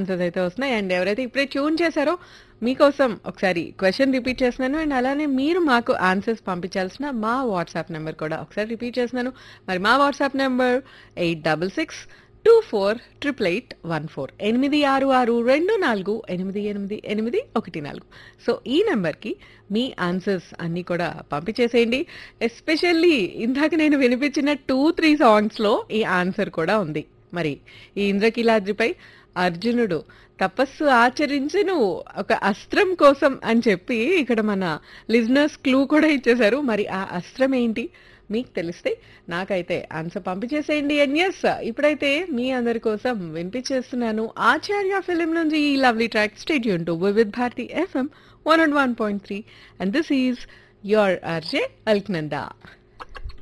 answers అయితే వస్తున్నాయి and ఎవరైతే ఇప్పుడే ట్యూన్ చేశారో మీకోసం ఒకసారి క్వశ్చన్ రిపీట్ చేస్తున్నాను అండ్ అలానే మీరు మాకు ఆన్సర్స్ పంపించాల్సిన మా వాట్సాప్ నెంబర్ కూడా ఒకసారి రిపీట్ చేస్తున్నాను మరి మా WhatsApp number eight double six two four triple eight one four ఎనిమిది ఆరు ఆరు రెండు నాలుగు ఎనిమిది ఎనిమిది ఎనిమిది ఒకటి నాలుగు సో ఈ నెంబర్కి మీ ఆన్సర్స్ అన్నీ కూడా పంపించేసేయండి ఎస్పెషల్లీ ఇందాక నేను వినిపించిన టూ త్రీ సాంగ్స్లో ఈ ఆన్సర్ కూడా ఉంది మరి ఈ ఇంద్రకీలాద్రిపై అర్జునుడు తపస్సు ఆచరించును ఒక అస్త్రం కోసం అని చెప్పి ఇక్కడ మన లిజనర్స్ క్లూ కూడా ఇచ్చేశారు మరి ఆ అస్త్రం ఏంటి మీకు తెలిస్తే నాకైతే ఆన్సర్ పంపించేసేయండి అండ్ ఎస్ ఇప్పుడైతే మీ అందరి కోసం వినిపించేస్తున్నాను ఆచార్య ఫిలిం నుంచి ఈ lovely track stay tuned to with Bharati FM one and one point three and this is your RJ Alaknanda